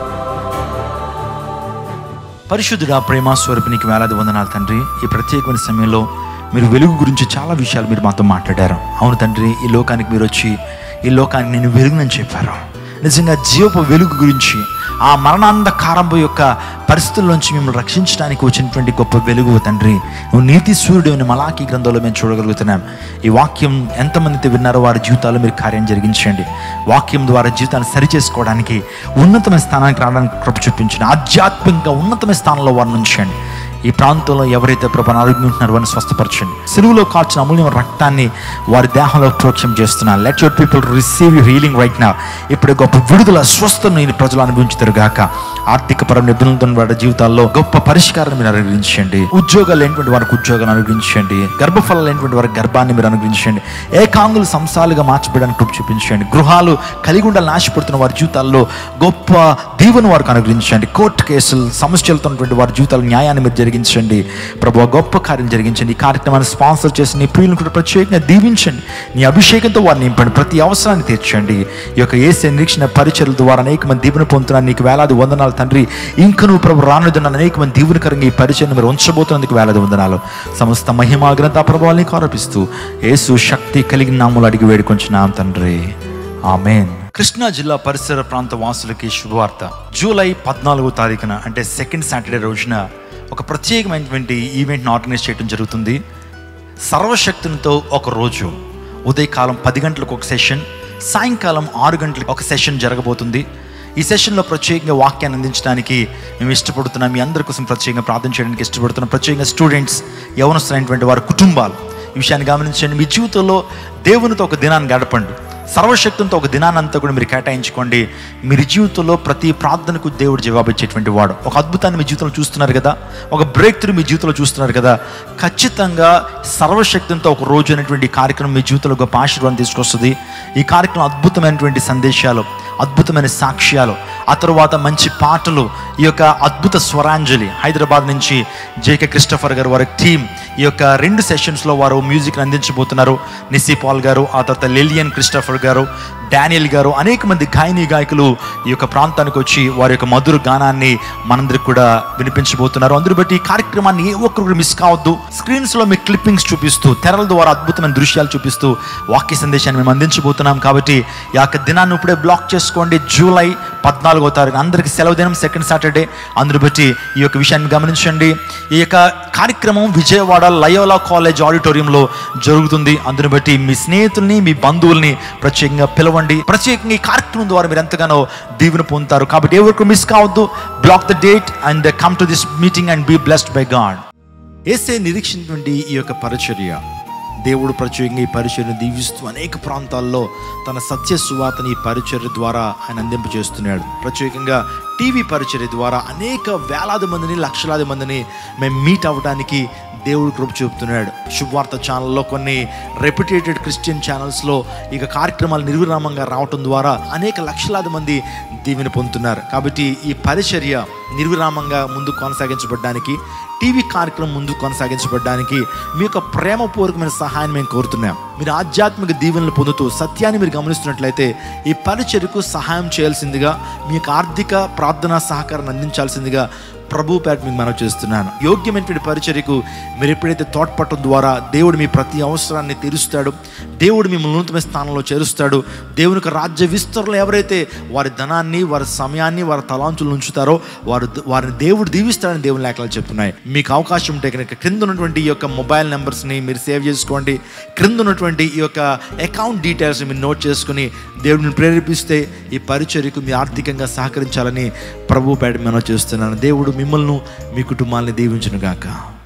పరిశుద్ధుడా ప్రేమ స్వరూపినికి వేలాది వందనాలు తండ్రి ఈ ప్రత్యేకమైన సమయంలో మీరు వెలుగు గురించి చాలా విషయాలు మీరు మాతో మాట్లాడారు అవును తండ్రి ఈ లోకానికి మీరు వచ్చి ఈ లోకానికి నేను వెలుగునని చెప్పారు నిజంగా జీవపు వెలుగు గురించి ఆ మరణాంధకారంభ యొక్క పరిస్థితుల్లోంచి మిమ్మల్ని రక్షించడానికి వచ్చినటువంటి గొప్ప వెలుగు తండ్రి నువ్వు నీతి సూర్యుడు అని మలాకి గ్రంథంలో మేము చూడగలుగుతున్నాం ఈ వాక్యం ఎంతమంది అయితే విన్నారో వారి జీవితాల్లో మీరు కార్యం జరిగించండి వాక్యం ద్వారా జీవితాన్ని సరిచేసుకోవడానికి ఉన్నతమైన స్థానానికి రావడానికి కృప చూపించండి ఆధ్యాత్మికంగా ఉన్నతమైన స్థానంలో వారిని ఉంచండి ఈ ప్రాంతంలో ఎవరైతే ప్రభు ఆరోగ్యం ఉంటున్నారో వారిని స్వస్థపరచండి సిలువులో కాల్చిన అమూల్యమైన రక్తాన్ని వారి దేహంలో ప్రోక్షం చేస్తున్నారు let your people receive you healing right నా ఇప్పుడు గొప్ప విడుదల స్వస్థను నేను ప్రజలు అనుభవించుతారు గాక ఆర్థిక పరమైన ఇబ్బందులతో వారి జీవితాల్లో గొప్ప పరిష్కారం మీరు అనుగ్రహించండి ఉద్యోగాలు లేనిటువంటి వారికి ఉద్యోగాలు అనుగ్రహించండి గర్భఫలం లేనిటువంటి వారికి గర్భాన్ని మీరు అనుగ్రహించండి ఏకాంగులు సంసాలుగా మార్చబడడానికి కృప చూపించండి గృహాలు కలిగి ఉండాలని ఆశపడుతున్న వారి జీవితాల్లో గొప్ప దీవెన వారికి అనుగ్రహించండి కోర్టు కేసులు సమస్యలతో ఉన్నటువంటి వారి జీవితాల న్యాయాన్ని మీరు జరిగించండి ప్రభు గొప్ప కార్యం జరిగించండి ఈ కార్యక్రమాన్ని స్పాన్సర్ చేసి నీ ప్రియులను కూడా ప్రత్యేకంగా దీవించండి నీ అభిషేకంతో వారిని నింపండి ప్రతి అవసరాన్ని తీర్చండి ఈ యొక్క ఏసే నిరీక్షణ పరిచయల ద్వారా అనేక మంది దీవెన పొందుతున్నారు నీకు వేలాది వందనాలు తండ్రి ఇంక నువ్వు ప్రభు రానుదున్న అనేక మంది దీవెనకరంగా ఈ పరిచయం మీరు ఉంచబోతున్నందుకు వేలాది వందనాలు సమస్త మహిమా గ్రంథ ప్రభావాన్ని ఆరోపిస్తూ యేసు శక్తి కలిగిన నాములు అడిగి వేడుకొంచున్నాం తండ్రి ఆమెన్ కృష్ణా జిల్లా పరిసర ప్రాంత వాసులకి శుభవార్త జూలై పద్నాలుగో తారీఖున అంటే సెకండ్ సాటర్డే రోజున ఒక ప్రత్యేకమైనటువంటి ఈవెంట్ని ఆర్గనైజ్ చేయడం జరుగుతుంది సర్వశక్తునితో ఒక రోజు ఉదయకాలం పది గంటలకు ఒక సెషన్ సాయంకాలం ఆరు గంటలకు ఒక సెషన్ జరగబోతుంది ఈ సెషన్లో ప్రత్యేకంగా వాక్యాన్ని అందించడానికి మేము ఇష్టపడుతున్నాం మీ అందరి కోసం ప్రత్యేకంగా ప్రార్థన చేయడానికి ఇష్టపడుతున్నాం ప్రత్యేకంగా స్టూడెంట్స్ యవనస్తులైనటువంటి వారి కుటుంబాలు ఈ విషయాన్ని గమనించండి మీ జీవితంలో దేవునితో ఒక దినాన్ని గడపండి సర్వశక్తితో ఒక దినానంతా కూడా మీరు కేటాయించుకోండి మీరు జీవితంలో ప్రతి ప్రార్థనకు దేవుడు జవాబిచ్చేటువంటి వాడు ఒక అద్భుతాన్ని మీ జీవితంలో చూస్తున్నారు కదా ఒక బ్రేక్ త్రూ మీ జీవితంలో చూస్తున్నారు కదా ఖచ్చితంగా సర్వశక్తితో ఒక రోజు అనేటువంటి ఈ కార్యక్రమం మీ జీవితంలో గొప్ప ఆశీర్వాదం తీసుకొస్తుంది ఈ కార్యక్రమం అద్భుతమైనటువంటి సందేశాలు అద్భుతమైన సాక్ష్యాలు ఆ తర్వాత మంచి పాటలు ఈ యొక్క అద్భుత స్వరాంజలి హైదరాబాద్ నుంచి జేకే క్రిస్టఫర్ గారు వారి టీం ఈ యొక్క రెండు సెషన్స్లో వారు మ్యూజిక్ అందించబోతున్నారు నిస్సీ పాల్ గారు ఆ తర్వాత లెలియన్ క్రిస్టఫర్ గారు డానియల్ గారు అనేక మంది గాయని గాయకులు ఈ యొక్క ప్రాంతానికి వచ్చి వారి యొక్క మధుర గానాన్ని మనందరికి కూడా వినిపించబోతున్నారు అందరూ బట్టి ఈ కార్యక్రమాన్ని ఏ ఒక్కరు కూడా మిస్ కావద్దు స్క్రీన్స్ లో మీ క్లిప్పింగ్స్ చూపిస్తూ తెరల ద్వారా అద్భుతమైన దృశ్యాలు చూపిస్తూ వాక్య సందేశాన్ని మేము అందించబోతున్నాం కాబట్టి ఈ యొక్క దినాన్ని ఇప్పుడే బ్లాక్ చేసుకోండి జూలై పద్నాలుగో తారీఖు అందరికి సెలవు దినం సెకండ్ సాటర్డే అందరు బట్టి ఈ యొక్క విషయాన్ని గమనించండి ఈ యొక్క కార్యక్రమం విజయవాడ లయోలా కాలేజ్ ఆడిటోరియంలో జరుగుతుంది అందుని బట్టి మీ స్నేహితుల్ని మీ బంధువుల్ని ప్రత్యేకంగా పిలవండి ప్రత్యేకంగా ఈ కార్యక్రమం ద్వారా మీరు ఎంతగానో దీవెన పొందుతారు కాబట్టి ఎవరికి మిస్ కావద్దు block the date and come to this meeting and be blessed by God ఏసే నిరీక్షించినటువంటి ఈ యొక్క పరిచర్య దేవుడు ప్రత్యేకంగా ఈ పరిచర్యను దీవిస్తూ అనేక ప్రాంతాల్లో తన సత్య సువార్తని ఈ పరిచర్య ద్వారా ఆయన అందింపు చేస్తున్నాడు ప్రత్యేకంగా టీవీ పరిచర్య ద్వారా అనేక వేలాది మందిని లక్షలాది మందిని మేము మీట్ అవ్వడానికి దేవుడు కృప చూపుతున్నాడు శుభవార్త ఛానల్లో కొన్ని రెప్యుటేటెడ్ క్రిస్టియన్ ఛానల్స్లో ఇక కార్యక్రమాలు నిర్విరామంగా రావటం ద్వారా అనేక లక్షలాది మంది దీవెన పొందుతున్నారు కాబట్టి ఈ పరిచర్య నిర్విరామంగా ముందు కొనసాగించబడడానికి టీవీ కార్యక్రమం ముందు కొనసాగించబడడానికి మీ యొక్క ప్రేమపూర్వకమైన సహాయం మేము కోరుతున్నాం మీరు ఆధ్యాత్మిక దీవెనలు పొందుతూ సత్యాన్ని మీరు గమనిస్తున్నట్లయితే ఈ పరిచర్యకు సహాయం చేయాల్సిందిగా మీ యొక్క ఆర్థిక ప్రార్థనా సహకారాన్ని అందించాల్సిందిగా ప్రభు పేట మీకు మనం చేస్తున్నాను యోగ్యమైనటువంటి పరిచర్యకు మీరు ఎప్పుడైతే తోడ్పడటం ద్వారా దేవుడు మీ ప్రతి అవసరాన్ని తీరుస్తాడు దేవుడు మిమ్మల్ని ఉన్నతమైన స్థానంలో చేరుస్తాడు దేవుని యొక్క రాజ్య విస్తరణలో ఎవరైతే వారి ధనాన్ని వారి సమయాన్ని వారి తలాంతులు ఉంచుతారో వారు వారిని దేవుడు దీవిస్తాడని దేవుని లేఖలు చెప్తున్నాయి మీకు అవకాశం ఉంటే కనుక క్రింద ఉన్నటువంటి ఈ యొక్క మొబైల్ నెంబర్స్ని మీరు సేవ్ చేసుకోండి క్రింద ఉన్నటువంటి ఈ యొక్క అకౌంట్ డీటెయిల్స్ మీరు నోట్ చేసుకుని దేవుడిని ప్రేరేపిస్తే ఈ పరిచర్యకు మీ ఆర్థికంగా సహకరించాలని ప్రభు పేట మనం చేస్తున్నాను దేవుడు మిమ్మల్ని మీ కుటుంబాన్ని దీవించును గాక